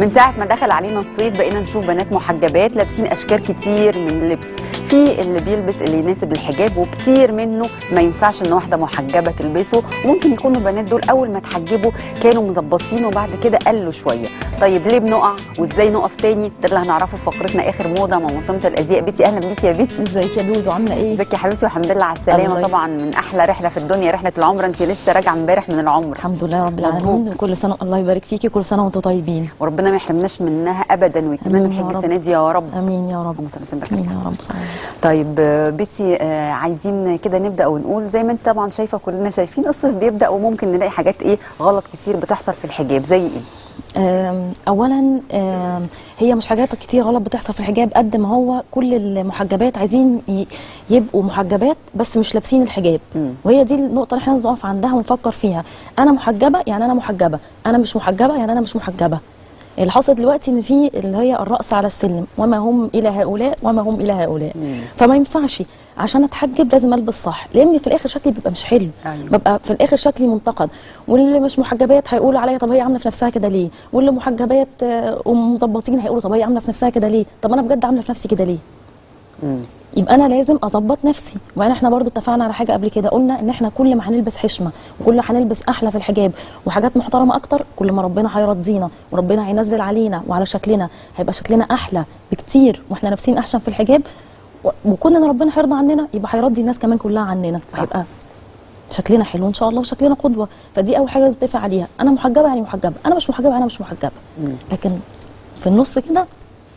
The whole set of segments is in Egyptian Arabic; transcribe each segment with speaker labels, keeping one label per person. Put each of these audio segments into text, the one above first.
Speaker 1: من ساعة ما دخل علينا الصيف بقينا نشوف بنات محجبات لابسين أشكال كتير من اللبس في اللي بيلبس اللي يناسب الحجاب وكتير منه ما ينفعش ان واحدة محجبة تلبسه وممكن يكونوا البنات دول أول ما اتحجبوا كانوا مظبطين وبعد كده قلوا شوية طيب ليه بنقع وازاي نقف تاني ده اللي هنعرفه في فقرتنا آخر موضة مع مصممة الأزياء بيتي أهلا بيكي يا بيتي
Speaker 2: ازيك يا دودو عامله ايه
Speaker 1: ازيك يا حبيبتي والحمد لله على
Speaker 2: الله
Speaker 1: السلامة
Speaker 2: يسلمك.
Speaker 1: طبعا من أحلى رحلة في الدنيا رحلة العمر انت لسه راجعة امبارح من العمر
Speaker 2: الحمد لله رب العالمين
Speaker 1: مبروك.
Speaker 2: وكل سنه الله يبارك فيكي كل سنه وانتم طيبين
Speaker 1: وربنا ما يحرمناش منها ابدا ويكرمنا
Speaker 2: آمين يا
Speaker 1: الحج
Speaker 2: رب.
Speaker 1: السنه دي يا رب
Speaker 2: امين يا رب
Speaker 1: اللهم صل وسلم وبارك
Speaker 2: امين
Speaker 1: عليك.
Speaker 2: يا رب صحيح.
Speaker 1: طيب آه، بيتي آه، عايزين كده نبدا ونقول زي ما انت طبعا شايفه كلنا شايفين الصيف بيبدا وممكن نلاقي حاجات ايه غلط كتير بتحصل في الحجاب زي ايه
Speaker 2: آم، اولا آم، هي مش حاجات كتير غلط بتحصل في الحجاب قد ما هو كل المحجبات عايزين ي- يبقوا محجبات بس مش لابسين الحجاب
Speaker 1: مم.
Speaker 2: وهي دي النقطه اللي احنا لازم نقف عندها ونفكر فيها انا محجبه يعني انا محجبه انا مش محجبه يعني انا مش محجبه اللي حصل دلوقتي ان في اللي هي الرأس على السلم وما هم الى هؤلاء وما هم الى هؤلاء
Speaker 1: مم.
Speaker 2: فما ينفعش عشان اتحجب لازم البس صح لان في الاخر شكلي بيبقى مش حلو
Speaker 1: أيوة.
Speaker 2: ببقى في الاخر شكلي منتقد واللي مش محجبات هيقولوا عليا طب هي عامله في نفسها كده ليه واللي محجبات آه، ومظبطين هيقولوا طب هي عامله في نفسها كده ليه طب انا بجد عامله في نفسي كده ليه
Speaker 1: مم.
Speaker 2: يبقى انا لازم اظبط نفسي وبعدين احنا برضو اتفقنا على حاجه قبل كده قلنا ان احنا كل ما هنلبس حشمه وكل ما هنلبس احلى في الحجاب وحاجات محترمه اكتر كل ما ربنا هيرضينا وربنا هينزل علينا وعلى شكلنا هيبقى شكلنا احلى بكتير واحنا لابسين احسن في الحجاب و- وكل ما ربنا هيرضى عننا يبقى هيرضي الناس كمان كلها عننا
Speaker 1: صح.
Speaker 2: فهيبقى شكلنا حلو ان شاء الله وشكلنا قدوه فدي اول حاجه نتفق عليها انا محجبه يعني محجبه انا مش محجبه انا مش محجبه
Speaker 1: مم.
Speaker 2: لكن في النص كده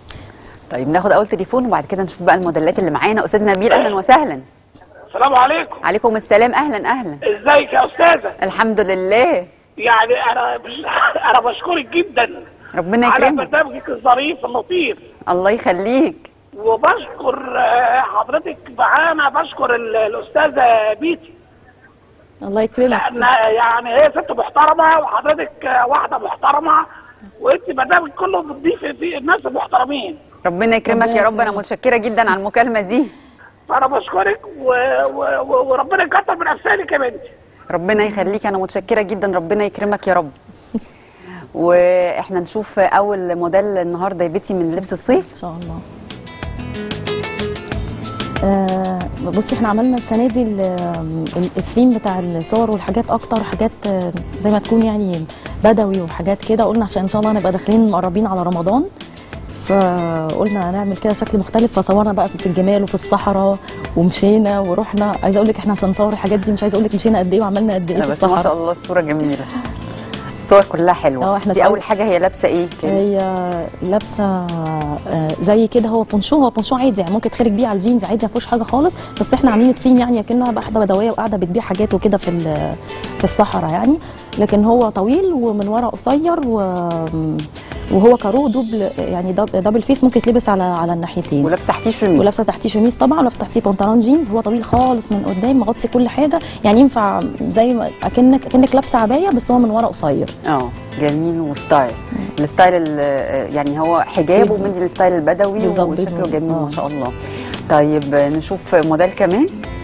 Speaker 1: طيب ناخد اول تليفون وبعد كده نشوف بقى الموديلات اللي معانا استاذ نبيل اهلا وسهلا
Speaker 3: السلام عليكم
Speaker 1: عليكم السلام اهلا اهلا
Speaker 3: ازيك يا استاذه
Speaker 1: الحمد لله
Speaker 3: يعني انا مش انا بشكرك جدا
Speaker 1: ربنا
Speaker 3: على
Speaker 1: يكرمك
Speaker 3: برنامجك الظريف اللطيف
Speaker 1: الله يخليك
Speaker 3: وبشكر آه، حضرتك معانا بشكر ال- الاستاذه بيتي
Speaker 2: الله يكرمك
Speaker 3: لان يعني هي ست محترمه وحضرتك آه، واحده محترمه وانت برنامج كله بتضيفي فيه الناس المحترمين
Speaker 1: ربنا يكرمك
Speaker 2: ربنا
Speaker 1: يا رب انا
Speaker 2: يكرمك.
Speaker 1: متشكره جدا على المكالمه دي
Speaker 3: فانا بشكرك و... و... و... وربنا يكتر من امثالك يا بنتي
Speaker 1: ربنا يخليك انا متشكره جدا ربنا يكرمك يا رب واحنا نشوف اول موديل النهارده يا بيتي من لبس الصيف
Speaker 2: ان شاء الله آه بصي احنا عملنا السنه دي ال- ال- الثيم بتاع الصور والحاجات اكتر حاجات آه، زي ما تكون يعني بدوي وحاجات كده قلنا عشان ان شاء الله نبقى داخلين مقربين على رمضان فقلنا هنعمل كده شكل مختلف فصورنا بقى في الجمال وفي الصحراء ومشينا ورحنا عايزه اقول لك احنا عشان نصور الحاجات دي مش عايزه اقول لك مشينا قد ايه وعملنا قد ايه
Speaker 1: لا
Speaker 2: في
Speaker 1: بس ما شاء
Speaker 2: الصحراء
Speaker 1: الله الصوره جميله الصور كلها حلوه
Speaker 2: اه، احنا
Speaker 1: دي
Speaker 2: صور-
Speaker 1: اول حاجه هي لابسه ايه كده
Speaker 2: هي لابسه آه، زي كده هو بونشو هو بونشو عادي يعني ممكن تخرج بيه على الجينز عادي ما فيهوش حاجه خالص بس احنا عاملين الثيم يعني كأنها واحده بدويه وقاعده بتبيع حاجات وكده في ال- في الصحراء يعني لكن هو طويل ومن ورا قصير و وهو كارو دوبل يعني دب- دبل فيس ممكن يتلبس على على الناحيتين
Speaker 1: ولابسه تحتيه شميز
Speaker 2: ولابسه تحتيه شميز طبعا ولابسه تحتيه بنطلون جينز هو طويل خالص من قدام مغطي كل حاجه يعني ينفع زي ما اكنك اكنك لابسه عبايه بس هو من ورا قصير
Speaker 1: اه جميل وستايل الستايل ال- يعني هو حجاب
Speaker 2: بالظبط.
Speaker 1: ومدي الستايل البدوي
Speaker 2: بالظبط.
Speaker 1: وشكله جميل
Speaker 2: اه.
Speaker 1: ما شاء الله طيب نشوف موديل كمان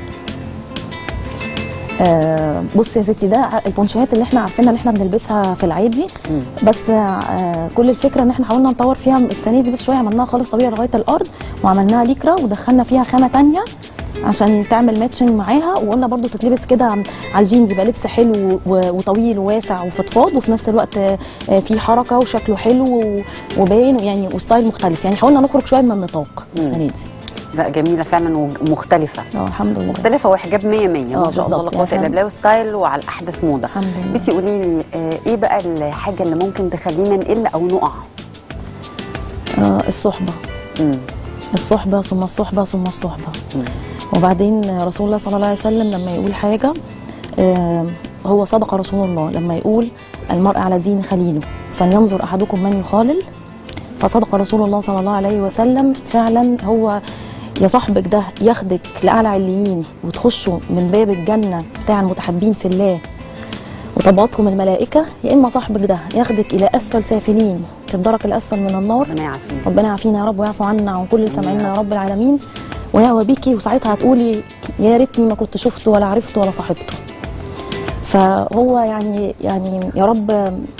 Speaker 2: آه بصي يا ستي ده ع- البونشوهات اللي احنا عارفينها اللي احنا بنلبسها في العادي
Speaker 1: مم.
Speaker 2: بس آه كل الفكره ان احنا حاولنا نطور فيها السنه دي بس شويه عملناها خالص طبيعي لغايه الارض وعملناها ليكرا ودخلنا فيها خامه تانية عشان تعمل ماتشنج معاها وقلنا برضو تتلبس كده على الجينز يبقى لبس حلو و- وطويل وواسع وفضفاض وفي نفس الوقت آه، فيه حركه وشكله حلو و- وباين يعني وستايل مختلف يعني حاولنا نخرج شويه من النطاق السنه دي
Speaker 1: لا جميله فعلا ومختلفه
Speaker 2: اه الحمد لله
Speaker 1: مختلفه وحجاب 100 100 ما
Speaker 2: اه
Speaker 1: شاء الله لا
Speaker 2: بالظبط.
Speaker 1: قوه الا
Speaker 2: يعني
Speaker 1: بالله وستايل وعلى احدث موضه
Speaker 2: الحمد لله.
Speaker 1: بنتي قولي لي آه، ايه بقى الحاجه اللي ممكن تخلينا نقل او نقع
Speaker 2: آه الصحبه
Speaker 1: مم.
Speaker 2: الصحبة ثم الصحبة ثم الصحبة
Speaker 1: مم.
Speaker 2: وبعدين رسول الله صلى الله عليه وسلم لما يقول حاجة آه، هو صدق رسول الله لما يقول المرء على دين خليله فلينظر أحدكم من يخالل فصدق رسول الله صلى الله عليه وسلم فعلا هو يا صاحبك ده ياخدك لأعلى عليين وتخشوا من باب الجنة بتاع المتحبين في الله وطبقاتكم الملائكة يا إما صاحبك ده ياخدك إلى أسفل سافلين في الدرك الأسفل من النار
Speaker 1: ربنا يعافينا
Speaker 2: ربنا يعافينا يا رب ويعفو عنا وعن كل اللي سامعينا يا رب العالمين ويهوى بيكي وساعتها هتقولي يا ريتني ما كنت شفته ولا عرفته ولا صاحبته فهو يعني يعني يا رب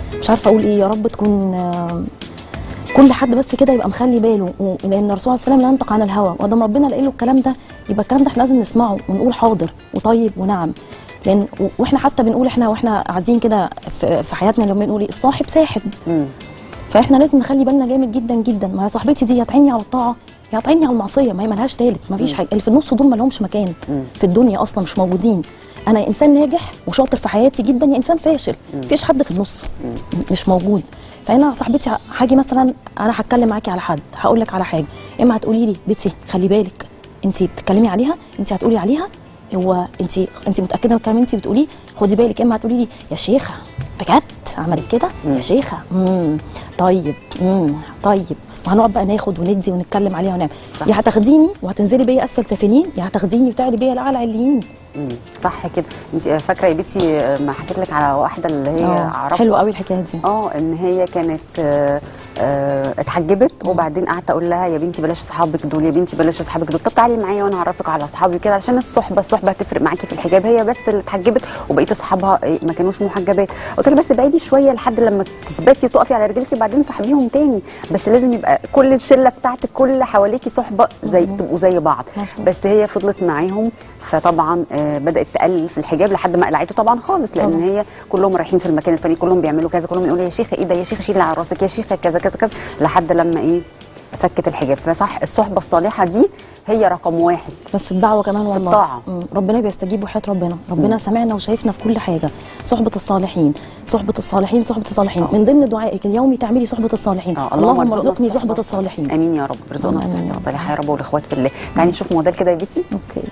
Speaker 2: مش عارفه اقول ايه يا رب تكون آه، كل حد بس كده يبقى مخلي باله و- لان الرسول عليه السلام لا ينطق عن الهوى وادام ربنا قال له الكلام ده يبقى الكلام ده احنا لازم نسمعه ونقول حاضر وطيب ونعم لان و- واحنا حتى بنقول احنا واحنا قاعدين كده في في حياتنا لما بنقول ايه الصاحب ساحب
Speaker 1: مم.
Speaker 2: فاحنا لازم نخلي بالنا جامد جدا جدا ما هي صاحبتي دي يا تعيني على الطاعه يا تعيني على المعصيه ما هي ملهاش تالت ما فيش حاجه اللي في النص دول ما لهمش مكان في الدنيا اصلا مش موجودين انا انسان ناجح وشاطر في حياتي جدا يا انسان فاشل مفيش حد في النص مش موجود فانا صاحبتي هاجي مثلا انا هتكلم معاكي على حد هقول لك على حاجه اما هتقولي لي بنتي خلي بالك انت بتتكلمي عليها انت هتقولي عليها هو انت انت متاكده من الكلام اللي انت بتقوليه خدي بالك اما هتقولي لي يا شيخه بجد عملت كده يا شيخه امم طيب امم طيب وهنقعد بقى ناخد وندي ونتكلم عليها ونعمل
Speaker 1: صح.
Speaker 2: يا هتاخديني وهتنزلي بيا اسفل سافلين يا هتاخديني وتعلي بيا لاعلى عليين
Speaker 1: مم. صح كده انت فاكره يا بنتي آه، ما حكيت لك على واحده اللي هي
Speaker 2: اه
Speaker 1: اعرفها
Speaker 2: حلوه قوي الحكايه دي
Speaker 1: اه ان هي كانت آه، آه، اتحجبت وبعدين قعدت اقول لها يا بنتي بلاش اصحابك دول يا بنتي بلاش اصحابك دول طب تعالي معايا وانا اعرفك على اصحابي كده عشان الصحبه الصحبه هتفرق معاكي في الحجاب هي بس اللي اتحجبت وبقيه اصحابها إيه، ما كانوش محجبات قلت لها بس بعيدي شويه لحد لما تثبتي وتقفي على رجليكي وبعدين صاحبيهم تاني بس لازم يبقى كل الشله بتاعتك كل اللي حواليكي صحبه زي
Speaker 2: مظبوط.
Speaker 1: تبقوا زي بعض
Speaker 2: مظبوط.
Speaker 1: بس هي فضلت معاهم فطبعا آه، بدات تقلل في الحجاب لحد ما قلعته طبعا خالص لان
Speaker 2: طبعا.
Speaker 1: هي كلهم رايحين في المكان الفلاني كلهم بيعملوا كذا كلهم يقولوا يا شيخه ايه ده يا شيخه شيل على راسك يا شيخه كذا كذا كذا لحد لما ايه فكت الحجاب فصح الصحبه الصالحه دي هي رقم واحد
Speaker 2: بس الدعوه كمان والله
Speaker 1: الطاعة.
Speaker 2: مم. ربنا بيستجيب وحياه ربنا ربنا سمعنا وشايفنا في كل حاجه صحبه الصالحين صحبه الصالحين صحبه الصالحين
Speaker 1: آه.
Speaker 2: من ضمن دعائك اليومي تعملي صحبه الصالحين
Speaker 1: آه،
Speaker 2: اللهم ارزقني
Speaker 1: الصحبة
Speaker 2: صحبه الصالحين
Speaker 1: امين يا رب ارزقنا
Speaker 2: آمين يا
Speaker 1: الصحبه
Speaker 2: رب.
Speaker 1: الصالحه يا رب والاخوات في الله تعالي نشوف موديل كده يا بيتي
Speaker 2: اوكي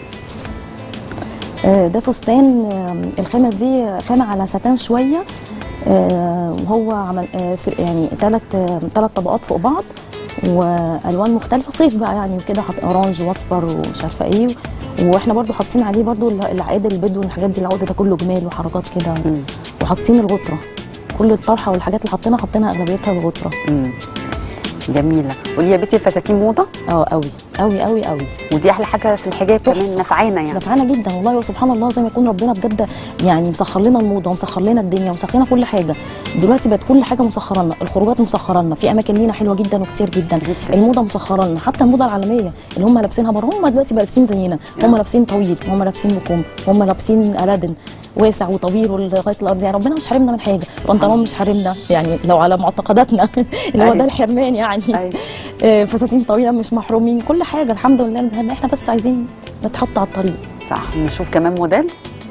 Speaker 2: آه، ده فستان آه، الخامه دي خامه على ستان شويه آه، وهو عمل آه، في- يعني ثلاث ثلاث طبقات فوق بعض والوان مختلفه صيف بقى يعني وكده حط اورانج واصفر ومش عارفه ايه واحنا برضو حاطين عليه برضو العقاد البدو والحاجات دي العقد ده كله جمال وحركات كده
Speaker 1: مم.
Speaker 2: وحاطين الغطره كل الطرحه والحاجات اللي حاطينها حاطينها اغلبيتها الغطره
Speaker 1: مم. جميله قولي يا بيتي الفساتين موضه
Speaker 2: اه قوي قوي قوي قوي
Speaker 1: ودي احلى حاجه في الحجاب كمان نفعانا يعني
Speaker 2: نفعنا جدا والله وسبحان الله زي ما يكون ربنا بجد يعني مسخر لنا الموضه ومسخر لنا الدنيا ومسخر لنا كل حاجه دلوقتي بقت كل حاجه مسخره لنا الخروجات مسخره لنا في اماكن لينا حلوه جدا وكتير جدا
Speaker 1: جداً.
Speaker 2: الموضه مسخره لنا حتى الموضه العالميه اللي هم لابسينها بره هم دلوقتي بقى لابسين زينا هم لابسين طويل هم لابسين بكم هم لابسين الادن واسع وطويل ولغايه الارض يعني ربنا مش حارمنا من حاجه البنطلون مش حارمنا يعني لو على معتقداتنا اللي هو
Speaker 1: أيوة.
Speaker 2: ده الحرمان يعني
Speaker 1: أيوة.
Speaker 2: آه، فساتين طويله مش محرومين كل حاجه الحمد لله إن احنا بس عايزين نتحط على الطريق
Speaker 1: صح نشوف كمان موديل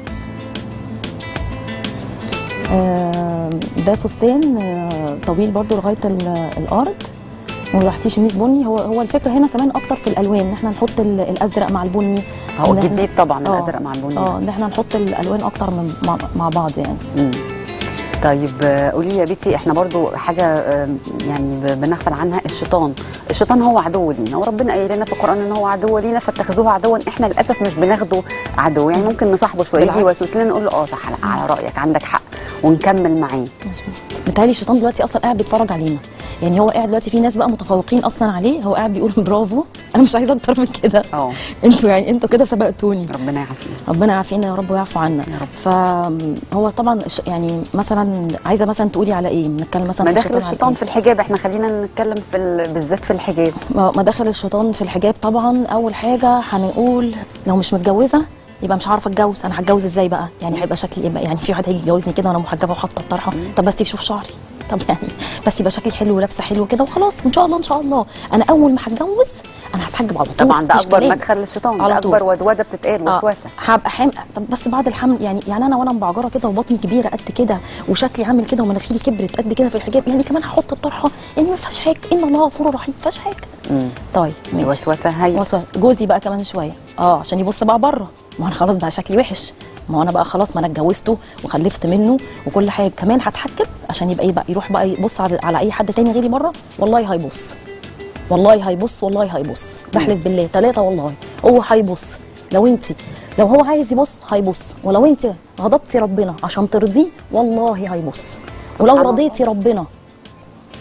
Speaker 2: آه، ده فستان آه، طويل برضو لغايه ال- الارض وتحتيه شميز بني هو هو الفكره هنا كمان اكتر في الالوان ان احنا نحط ال- الازرق مع البني
Speaker 1: هو
Speaker 2: إن إحنا-
Speaker 1: جديد طبعا
Speaker 2: آه،
Speaker 1: الازرق مع البني
Speaker 2: اه ان احنا نحط الالوان اكتر من مع, مع بعض يعني
Speaker 1: مم. طيب آه، قولي لي يا بيتي احنا برضو حاجه آه، يعني ب- بنغفل عنها الشيطان الشيطان هو عدو لينا وربنا قايل لنا في القران ان هو عدو لينا فاتخذوه عدوا احنا للاسف مش بناخده عدو يعني ممكن نصاحبه شويه يجي
Speaker 2: بالعكس.
Speaker 1: يوسوس لنا نقول له اه صح لا، على رايك عندك حق ونكمل معاه
Speaker 2: متهيألي الشيطان دلوقتي اصلا قاعد بيتفرج علينا يعني هو قاعد دلوقتي في ناس بقى متفوقين اصلا عليه هو قاعد بيقول برافو انا مش عايزه اكتر من كده
Speaker 1: اه
Speaker 2: انتوا يعني انتوا كده سبقتوني
Speaker 1: ربنا يعافينا
Speaker 2: ربنا يعافينا يا رب ويعفو عنا
Speaker 1: يا رب.
Speaker 2: فهو طبعا الش- يعني مثلا عايزه مثلا تقولي على ايه نتكلم مثلا في
Speaker 1: مداخل
Speaker 2: على
Speaker 1: الشيطان
Speaker 2: إيه؟
Speaker 1: في الحجاب احنا خلينا نتكلم في ال... بالذات في الحجاب
Speaker 2: مداخل الشيطان في الحجاب طبعا اول حاجه هنقول لو مش متجوزه يبقى مش عارفه اتجوز انا هتجوز ازاي بقى يعني هيبقى شكلي ايه بقى يعني في واحد هيجي يتجوزني كده وانا محجبه وحاطه الطرحه طب بس يشوف شعري طب يعني بس يبقى شكلي حلو ولابسه حلو كده وخلاص وان شاء الله ان شاء الله انا اول ما هتجوز انا هتحجب على طول
Speaker 1: طبعا ده
Speaker 2: مفيش
Speaker 1: اكبر
Speaker 2: كلام.
Speaker 1: مدخل للشيطان
Speaker 2: على
Speaker 1: ده
Speaker 2: طول.
Speaker 1: اكبر ودوده بتتقال
Speaker 2: آه،
Speaker 1: وسوسه
Speaker 2: هبقى حامل طب بس بعد الحمل يعني يعني انا وانا مبعجره كده وبطني كبيره قد كده وشكلي عامل كده ومناخيري كبرت قد كده في الحجاب يعني كمان هحط الطرحه يعني ما فيهاش حاجه ان الله غفور رحيم ما فيهاش حاجه
Speaker 1: مم.
Speaker 2: طيب ماشي
Speaker 1: وسوسه هي
Speaker 2: وسوسة. جوزي بقى كمان شويه اه عشان يبص بقى بره ما انا خلاص بقى شكلي وحش ما هو انا بقى خلاص ما انا اتجوزته وخلفت منه وكل حاجه كمان هتحكم عشان يبقى ايه بقى يروح بقى يبص على, على اي حد تاني غيري بره والله هيبص والله هيبص والله هيبص بحلف بالله ثلاثه والله هو هيبص لو انت لو هو عايز يبص هيبص ولو انت غضبتي ربنا عشان ترضيه والله هيبص ولو
Speaker 1: سبحان الله.
Speaker 2: رضيتي ربنا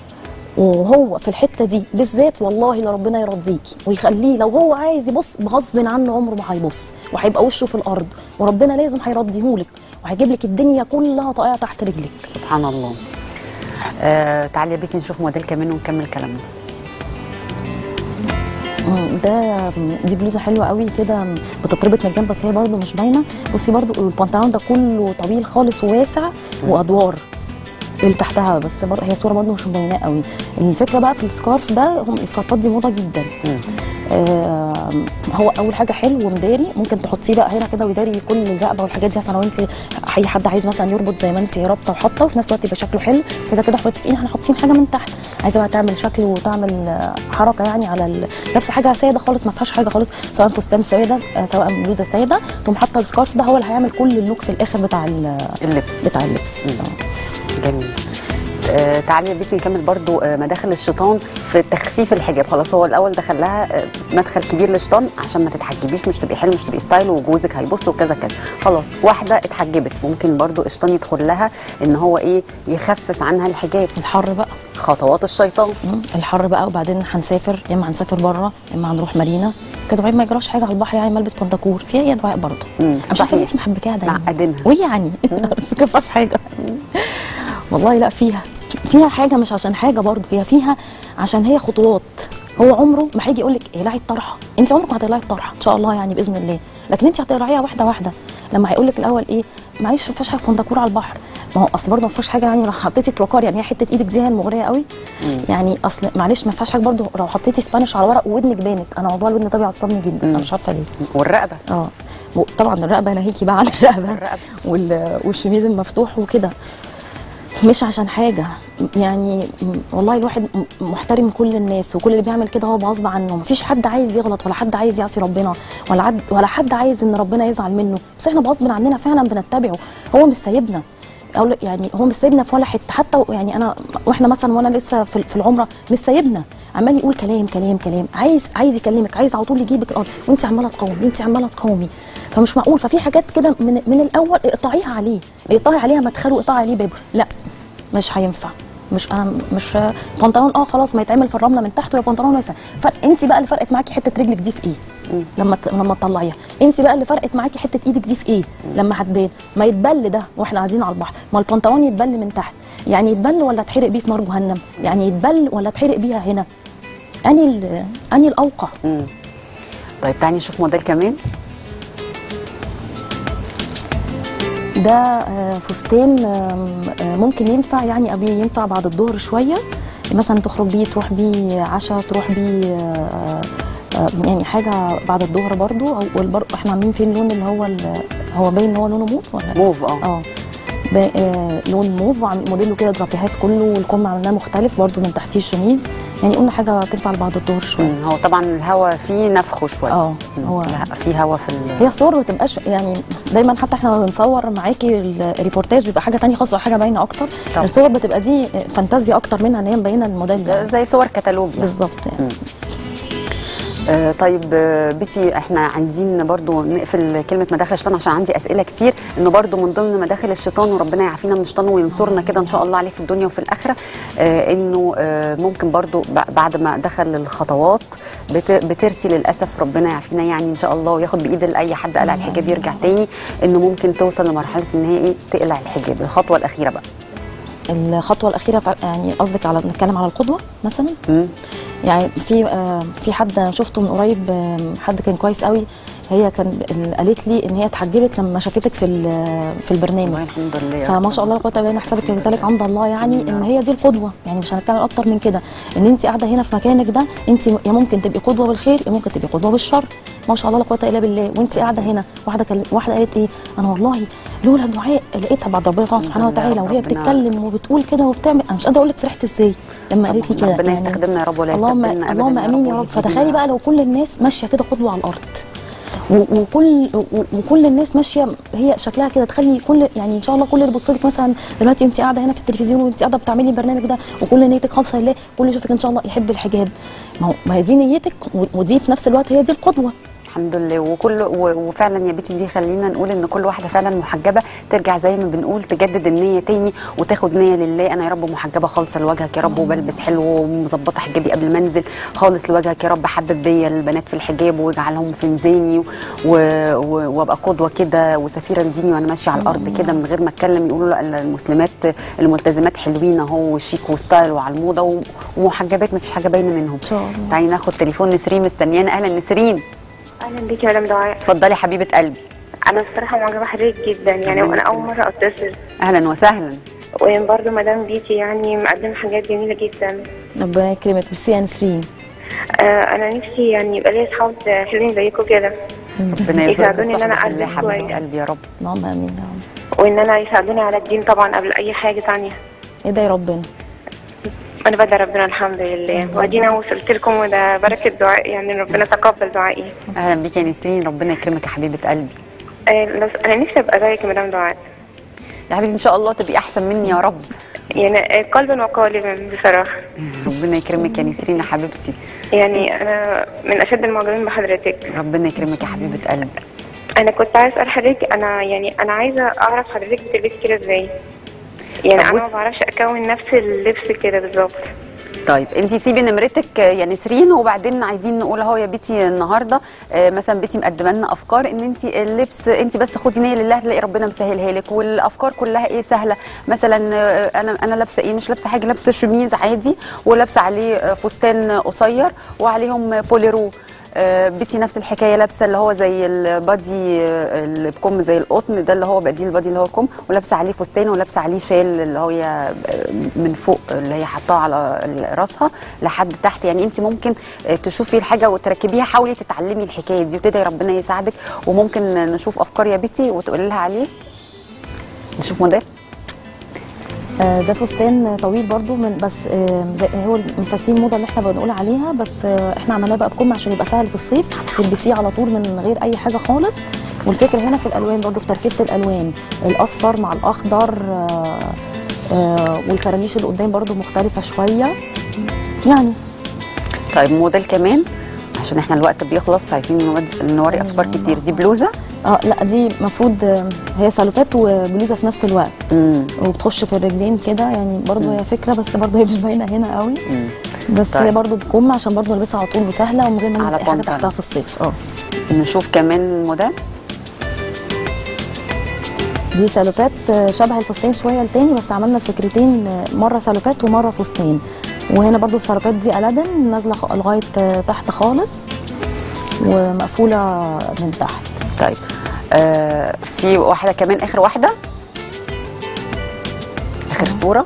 Speaker 2: وهو في الحته دي بالذات والله لا ربنا يرضيكي ويخليه لو هو عايز يبص بغصب عنه عمره ما هيبص وهيبقى وشه في الارض وربنا لازم هيرضيهولك وهيجيب لك الدنيا كلها طاقعه تحت رجلك
Speaker 1: سبحان الله آه تعالي يا بيتي نشوف موديل كمان ونكمل كلامنا
Speaker 2: مم، ده دي بلوزه حلوه قوي كده بتتربط من الجنب بس هي برده مش باينه بصي برده البنطلون ده كله طويل خالص وواسع وادوار اللي تحتها بس برضه هي صوره برده مش مبيناه قوي الفكره بقى في السكارف ده هم السكارفات دي موضه جدا آه هو اول حاجه حلو ومداري ممكن تحطيه بقى هنا كده ويداري كل الرقبه والحاجات دي عشان لو انت اي حد عايز مثلا يربط زي ما انت رابطه وحاطه وفي نفس الوقت يبقى شكله حلو كده كده احنا متفقين احنا حاطين حاجه من تحت عايزه بقى تعمل شكل وتعمل آه، حركه يعني على ال- لابسه حاجه ساده خالص ما فيهاش حاجه خالص سواء فستان ساده آه، سواء بلوزه ساده تقوم حاطه السكارف ده هو اللي هيعمل كل اللوك في الاخر بتاع ال-
Speaker 1: اللبس
Speaker 2: بتاع اللبس
Speaker 1: جميل آه تعالي يا بيتي نكمل برضو آه مداخل الشيطان في تخفيف الحجاب خلاص هو الاول دخل لها آه مدخل كبير للشيطان عشان ما تتحجبيش مش تبقي حلو مش تبقي ستايل وجوزك هيبص وكذا كذا خلاص واحده اتحجبت ممكن برضو الشيطان يدخل لها ان هو ايه يخفف عنها الحجاب
Speaker 2: الحر بقى
Speaker 1: خطوات الشيطان
Speaker 2: مم. الحر بقى وبعدين هنسافر يا اما هنسافر بره يا اما هنروح مارينا كده بعدين ما يجراش حاجه على البحر يعني ملبس بنطكور فيها ايه دعاء برضه
Speaker 1: مم،
Speaker 2: انا مش عارفه
Speaker 1: صحيح.
Speaker 2: ليه محبكاها دايما
Speaker 1: معقدينها.
Speaker 2: وايه يعني الفكره ما فيهاش حاجه والله لا فيها فيها حاجه مش عشان حاجه برضه هي فيها عشان هي خطوات هو عمره ما هيجي يقول لك اقلعي الطرحه انت عمرك ما هتقلعي الطرحه ان شاء الله يعني باذن الله لكن انت هتقلعيها واحده واحده لما هيقول لك الاول ايه معلش ما فيهاش حاجه بنطكور على البحر ما هو اصل برضه ما فيهاش حاجه يعني لو حطيتي تروكار يعني هي حته ايدك دي هي المغريه قوي يعني اصل معلش ما فيهاش حاجه برضه لو حطيتي سبانيش على ورق وودنك بانت انا موضوع الودن ده بيعصبني جدا انا مش عارفه ليه
Speaker 1: والرقبه
Speaker 2: اه و- طبعا الرقبه ناهيكي بقى عن الرقبه
Speaker 1: الرقبة.
Speaker 2: وال- والشميز المفتوح وكده مش عشان حاجه يعني م- والله الواحد م- محترم كل الناس وكل اللي بيعمل كده هو غصب عنه مفيش حد عايز يغلط ولا حد عايز يعصي ربنا ولا حد ولا حد عايز ان ربنا يزعل منه بس احنا غصب عننا فعلا بنتبعه هو مش سايبنا أو لا- يعني هو مش سايبنا في ولا حته حتى و- يعني انا واحنا مثلا وانا لسه في في العمره مش سايبنا عمال يقول كلام كلام كلام عايز عايز يكلمك عايز على طول يجيبك الارض وانت عماله تقاومي انت عماله تقاومي فمش معقول ففي حاجات كده من من الاول اقطعيها عليه اقطعي عليها مدخله اقطعي عليه بابه لا مش هينفع مش انا مش بنطلون اه خلاص ما يتعمل في الرمله من تحت ويا بنطلون واسع فرق انت بقى اللي فرقت معاكي حته رجلك دي في ايه لما ت... لما تطلعيها انت بقى اللي فرقت معاكي حته ايدك دي في ايه لما هتبان ما يتبل ده واحنا قاعدين على البحر ما البنطلون يتبل من تحت يعني يتبل ولا اتحرق بيه في نار جهنم يعني يتبل ولا اتحرق بيها هنا اني ال... اني الاوقع
Speaker 1: مم. طيب تعالي نشوف موديل كمان
Speaker 2: ده آه، فستان آم، آه، ممكن ينفع يعني ابي ينفع بعد الظهر شويه مثلا تخرج بيه تروح بيه عشاء تروح بيه آه، آه، يعني حاجه بعد الظهر برضو او والبر... احنا عاملين فيه اللون اللي هو ال... هو باين ان هو لونه موف ولا
Speaker 1: موف اه
Speaker 2: اه ب- آه، لون موف وعم- موديله كده درابيهات كله والكم عملناه مختلف برضو من تحتيه الشميز يعني قلنا حاجه تنفع بعد الظهر شويه
Speaker 1: مم. هو طبعا الهوا فيه نفخه شويه
Speaker 2: اه
Speaker 1: مم.
Speaker 2: هو
Speaker 1: لا فيه هوا في ال...
Speaker 2: هي الصور ما بتبقاش يعني دايما حتى احنا بنصور معاكي الريبورتاج بيبقى حاجه تانية خاصه حاجه باينه اكتر
Speaker 1: طبعا.
Speaker 2: الصور بتبقى دي فانتازيا اكتر منها ان هي مبينه الموديل ده
Speaker 1: زي صور كتالوج يعني.
Speaker 2: بالظبط يعني
Speaker 1: آه طيب آه، بيتي احنا عايزين برضو نقفل كلمه مداخل الشيطان عشان عندي اسئله كتير انه برضو من ضمن مداخل الشيطان وربنا يعافينا من الشيطان وينصرنا كده ان شاء الله عليه في الدنيا وفي الاخره آه انه آه ممكن برضو ب- بعد ما دخل الخطوات بت- بترسي للاسف ربنا يعافينا يعني ان شاء الله وياخد بايد اي حد قلع الحجاب يرجع تاني انه ممكن توصل لمرحله ان هي ايه تقلع الحجاب الخطوه الاخيره بقى
Speaker 2: الخطوه الاخيره فع- يعني قصدك على نتكلم على القدوه مثلا
Speaker 1: مم.
Speaker 2: يعني في آه، في حد شفته من قريب آه، حد كان كويس قوي هي كان ال- قالت لي ان هي اتحجبت لما شافتك في ال- في البرنامج
Speaker 1: والله الحمد لله يا
Speaker 2: فما
Speaker 1: رب.
Speaker 2: شاء الله لا قوه الا بالله حسابك كذلك عند الله يعني ان هي دي القدوه يعني مش هنتكلم اكتر من كده ان انت قاعده هنا في مكانك ده انت يا ممكن تبقي قدوه بالخير يا ممكن تبقي قدوه بالشر ما شاء الله لا قوه الا بالله وانت قاعده هنا واحده كل... واحده قالت ايه انا والله لولا دعاء لقيتها بعد ربنا طبعا سبحانه
Speaker 1: لله
Speaker 2: وتعالى
Speaker 1: رب
Speaker 2: وهي
Speaker 1: ربنا.
Speaker 2: بتتكلم وبتقول كده وبتعمل انا مش قادره اقول لك فرحت ازاي لما قالت لي
Speaker 1: طبعاً.
Speaker 2: كده
Speaker 1: ربنا يستخدمنا يا رب ولا
Speaker 2: اللهم
Speaker 1: يستخدمنا أبداً
Speaker 2: اللهم
Speaker 1: يا رب
Speaker 2: امين يا رب
Speaker 1: ويهدينا.
Speaker 2: فتخيلي بقى لو كل الناس ماشيه كده قدوه على الارض و- وكل و- وكل الناس ماشيه هي شكلها كده تخلي كل يعني ان شاء الله كل اللي يبص لك مثلا دلوقتي انت قاعده هنا في التلفزيون وانت قاعده بتعملي البرنامج ده وكل نيتك خالصه لله كل يشوفك ان شاء الله يحب الحجاب ما هو ما هي دي نيتك و- ودي في نفس الوقت هي دي القدوه
Speaker 1: الحمد لله وكل و- وفعلا يا بيتي دي خلينا نقول ان كل واحده فعلا محجبه ترجع زي ما بنقول تجدد النيه تاني وتاخد نيه لله انا يا رب محجبه خالصه لوجهك يا رب وبلبس حلو ومظبطه حجابي قبل ما انزل خالص لوجهك يا رب حبب بيا البنات في الحجاب واجعلهم في ميزاني و- و- وابقى قدوه كده وسفيره لديني وانا ماشيه على الارض كده من غير ما اتكلم يقولوا لا المسلمات الملتزمات حلوين اهو وشيك وستايل وعلى الموضه و- ومحجبات مفيش حاجه باينه منهم
Speaker 2: ان شاء الله
Speaker 1: تعالي ناخد تليفون نسرين مستنيانا اهلا نسرين
Speaker 4: اهلا بيكي يا مدام دعاء
Speaker 1: اتفضلي حبيبه قلبي
Speaker 4: انا الصراحه معجبه حضرتك جدا يعني
Speaker 1: ربنا
Speaker 4: وانا اول
Speaker 1: يخليك.
Speaker 4: مره اتصل
Speaker 1: اهلا وسهلا
Speaker 4: وبرده مدام بيتي يعني مقدمه حاجات جميله جدا
Speaker 2: ربنا يكرمك ميرسي يا نسرين
Speaker 4: آه انا نفسي يعني يبقى لي اصحاب حلوين زيكم كده
Speaker 1: ربنا يرزقك
Speaker 4: يساعدوني إن أنا
Speaker 1: بالصحبة بالله
Speaker 4: ألبس
Speaker 1: حبيبه
Speaker 4: كويس.
Speaker 1: قلبي يا رب
Speaker 2: اللهم امين يا رب
Speaker 4: وان انا يساعدوني على الدين طبعا قبل اي حاجه تانية
Speaker 2: ادعي ربنا
Speaker 4: انا بدعي ربنا الحمد لله وادينا وصلت لكم وده بركه دعاء يعني ربنا تقبل دعائي
Speaker 1: اهلا بيك يا نسرين ربنا يكرمك يا حبيبه قلبي
Speaker 4: آه لو انا نفسي ابقى زيك يا مدام دعاء
Speaker 1: يا حبيبتي ان شاء الله تبقي احسن مني يا رب
Speaker 4: يعني آه، قلبا وقالبا بصراحه
Speaker 1: ربنا يكرمك يا نسرين يا حبيبتي
Speaker 4: يعني انا من اشد المعجبين بحضرتك
Speaker 1: ربنا يكرمك يا حبيبه قلبي
Speaker 4: انا كنت عايز اسال حضرتك انا يعني انا عايزه اعرف حضرتك بتلبسي كده ازاي يعني
Speaker 1: طب
Speaker 4: انا
Speaker 1: بص-
Speaker 4: ما بعرفش اكون نفس اللبس كده بالظبط
Speaker 1: طيب انت سيبي نمرتك يا نسرين وبعدين عايزين نقول اهو يا بيتي النهارده آه، مثلا بيتي مقدمه لنا افكار ان انت اللبس انت بس خدي نيه لله هتلاقي ربنا مسهلها لك والافكار كلها ايه سهله مثلا آه، انا انا لابسه ايه مش لابسه حاجه لابسه شميز عادي ولابسه عليه آه، فستان قصير وعليهم بوليرو آه، بيتي نفس الحكايه لابسه اللي هو زي البادي آه، اللي بكم زي القطن ده اللي هو بديل البادي اللي هو الكم ولابسه عليه فستان ولابسه عليه شال اللي هي آه، من فوق اللي هي حطاها على راسها لحد تحت يعني انت ممكن آه، تشوفي الحاجه وتركبيها حاولي تتعلمي الحكايه دي وتدعي ربنا يساعدك وممكن نشوف افكار يا بيتي وتقولي لها عليه نشوف موديل
Speaker 2: آه، ده فستان طويل برضو من بس آه، زي هو الفساتين الموضه اللي احنا بنقول عليها بس آه، احنا عملناه بقى بكم عشان يبقى سهل في الصيف تلبسيه على طول من غير اي حاجه خالص والفكره هنا في الالوان برضو في تركيبه الالوان الاصفر مع الاخضر آه، آه، والكرانيش اللي قدام برضو مختلفه شويه يعني
Speaker 1: طيب موديل كمان عشان احنا الوقت بيخلص عايزين نود- نوري افكار كتير دي بلوزه
Speaker 2: اه لا دي المفروض آه، هي سالوفات وبلوزه في نفس الوقت
Speaker 1: امم
Speaker 2: وبتخش في الرجلين كده يعني برضو هي فكره بس برضو هي مش باينه هنا قوي بس
Speaker 1: طيب.
Speaker 2: هي برضو بكم عشان برضو نلبسها على طول وسهله ومن غير ما
Speaker 1: على
Speaker 2: نلبس اي حاجه
Speaker 1: بنطلون.
Speaker 2: تحتها في الصيف اه
Speaker 1: نشوف كمان موديل
Speaker 2: دي سالوبات آه، شبه الفستان شويه التاني بس عملنا الفكرتين آه، مره سالوبات ومره فستان وهنا برضو السالوبات دي ألدن نازله خ- لغايه آه، تحت خالص ومقفوله من تحت
Speaker 1: طيب آه في واحده كمان اخر واحده اخر صوره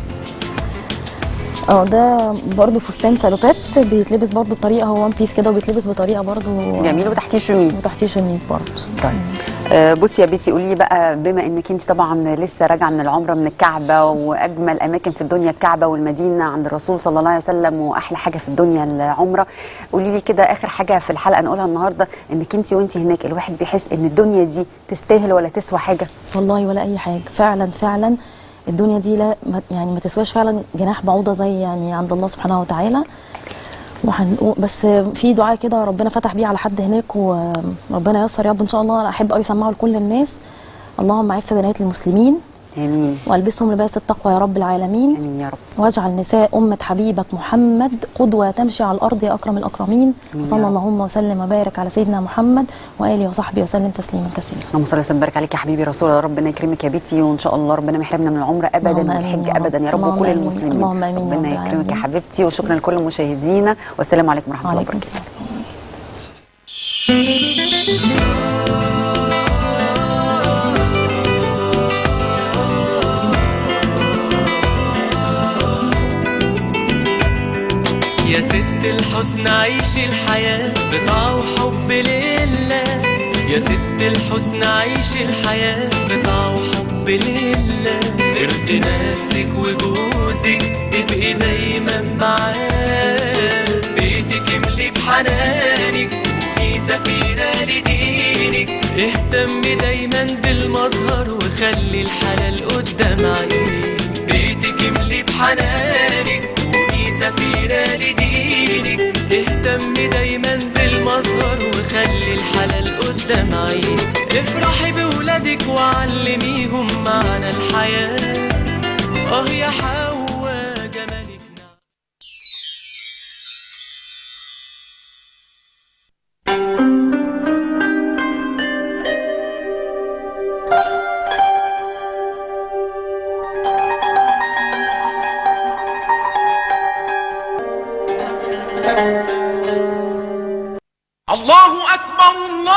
Speaker 2: اه ده برضو فستان سالوبات بيتلبس برضو بطريقه هو وان بيس كده وبيتلبس بطريقه برضو
Speaker 1: جميل وتحتيه شميز
Speaker 2: وتحتيه شميز برضو
Speaker 1: طيب آه، بصي يا بيتي قولي لي بقى بما انك انت طبعا لسه راجعه من العمره من الكعبه واجمل اماكن في الدنيا الكعبه والمدينه عند الرسول صلى الله عليه وسلم واحلى حاجه في الدنيا العمره قولي لي كده اخر حاجه في الحلقه نقولها النهارده انك انت وانت هناك الواحد بيحس ان الدنيا دي تستاهل ولا تسوى حاجه
Speaker 2: والله ولا اي حاجه فعلا فعلا الدنيا دي لا ما- يعني ما تسواش فعلا جناح بعوضه زي يعني عند الله سبحانه وتعالى وحن... بس في دعاء كده ربنا فتح بيه على حد هناك وربنا ييسر يا رب ان شاء الله انا احب قوي اسمعه لكل الناس اللهم عف بنات المسلمين
Speaker 1: امين
Speaker 2: والبسهم لباس التقوى يا رب العالمين
Speaker 1: امين يا رب
Speaker 2: واجعل نساء أمة حبيبك محمد قدوة تمشي على الأرض يا أكرم الأكرمين
Speaker 1: آمين يا
Speaker 2: وصلى
Speaker 1: رب.
Speaker 2: اللهم وسلم وبارك على سيدنا محمد وآله وصحبه وسلم تسليما كثيرا
Speaker 1: اللهم صل وسلم وبارك عليك يا حبيبي رسول الله ربنا يكرمك يا بيتي وان شاء الله ربنا ما يحرمنا من العمره ابدا
Speaker 2: اللهم آمين
Speaker 1: والحج
Speaker 2: يا رب.
Speaker 1: ابدا يا رب
Speaker 2: اللهم
Speaker 1: وكل
Speaker 2: آمين.
Speaker 1: المسلمين
Speaker 2: اللهم آمين يا
Speaker 1: ربنا
Speaker 2: رب
Speaker 1: يكرمك يا
Speaker 2: العالمين.
Speaker 1: حبيبتي وشكرا لكل مشاهدينا والسلام عليكم ورحمه الله
Speaker 2: وعليكم
Speaker 1: وبركاته
Speaker 2: السلام
Speaker 5: يا ست الحسن عيش الحياة بطاعة وحب لله يا ست الحسن عيش الحياة بطاعة وحب لله ارضي نفسك وجوزك تبقي دايما معاه بيتك املي بحنانك كوني سفيرة لدينك اهتمي دايما بالمظهر وخلي الحلال قدام عينيك بيتك املي بحنانك كوني سفيرة لدينك اهتمي دايما بالمظهر واسهر وخلي الحلال قدام عينك افرحي بولادك وعلميهم معنى الحياة اه يا حوا جمالك نعم
Speaker 6: الله أكبر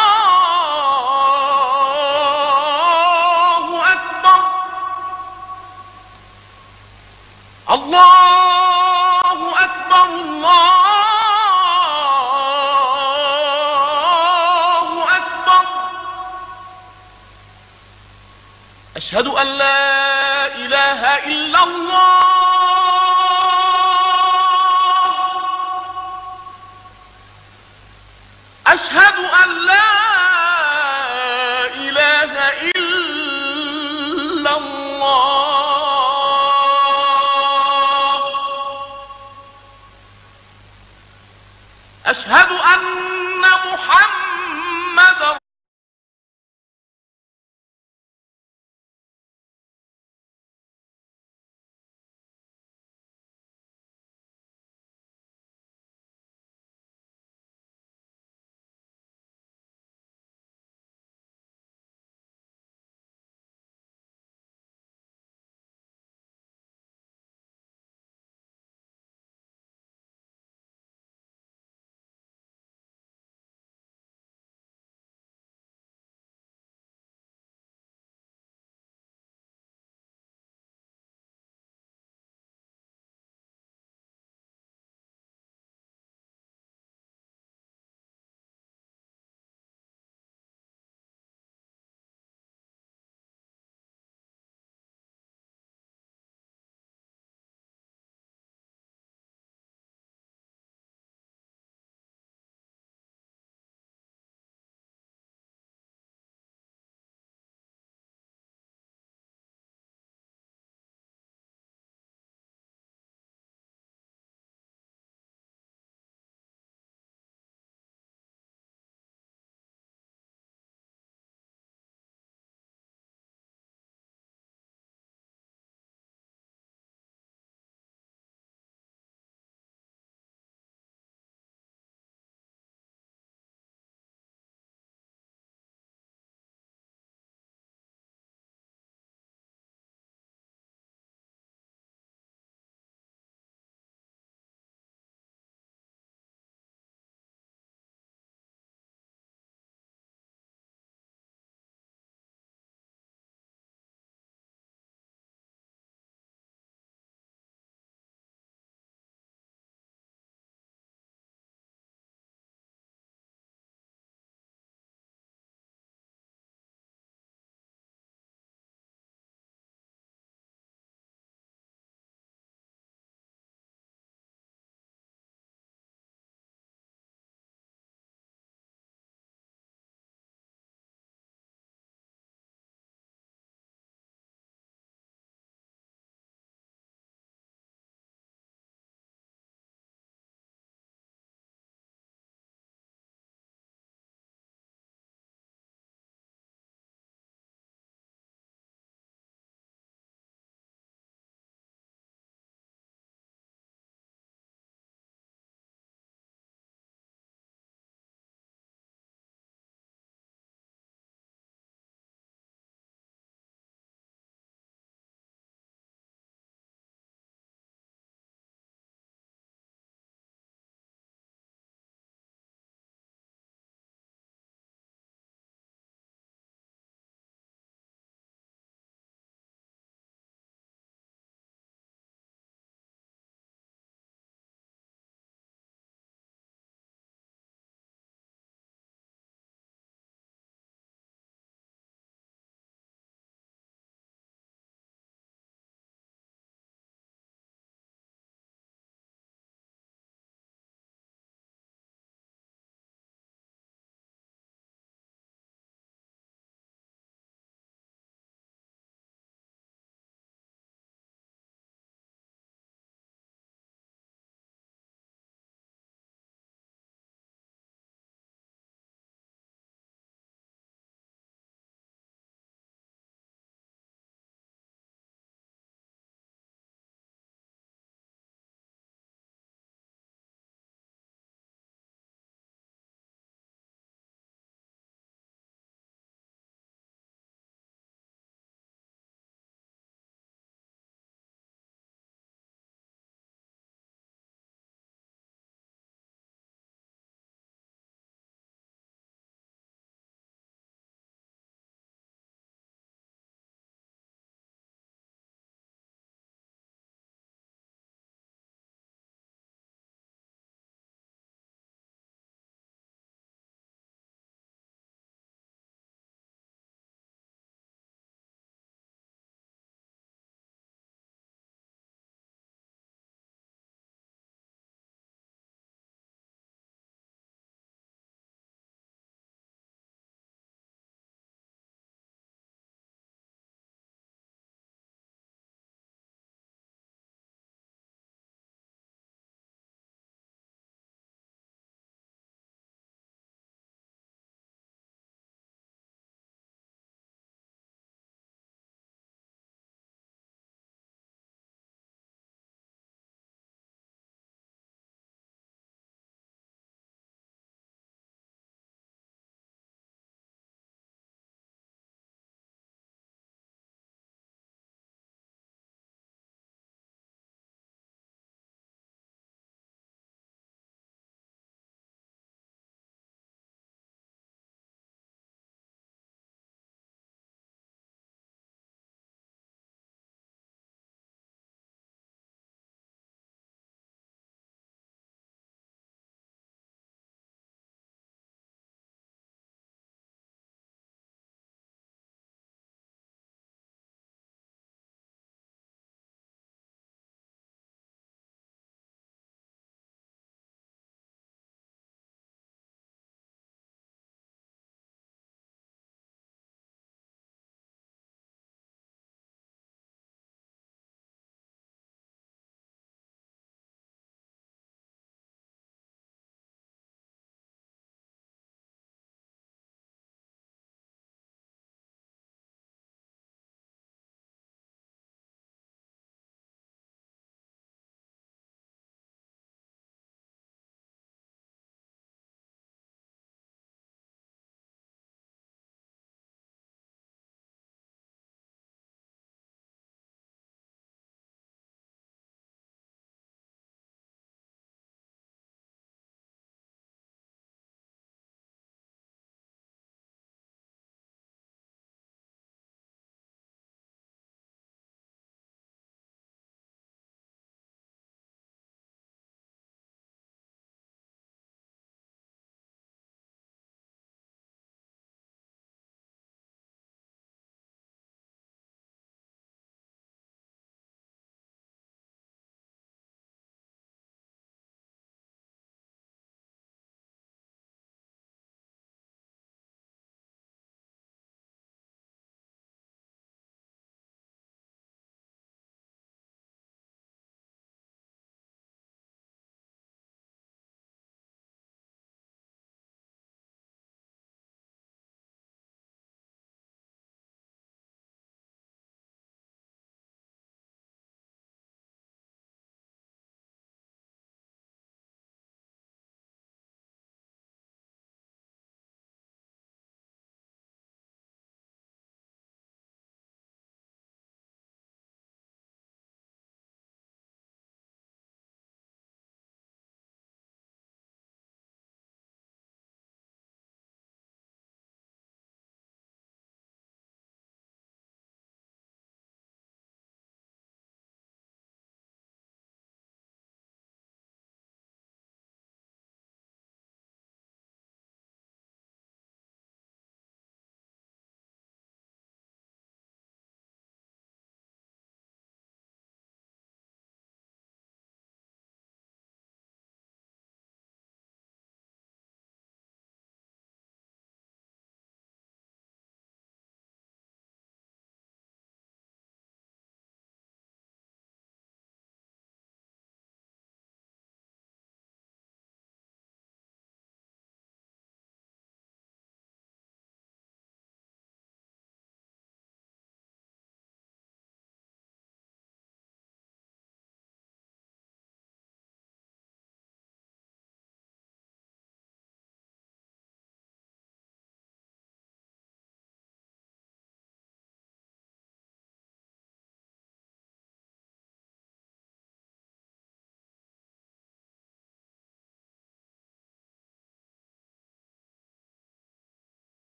Speaker 6: الله أكبر الله أكبر الله أكبر أشهد أن لا إله إلا الله أشهد أن لا إله إلا الله أشهد أن محمد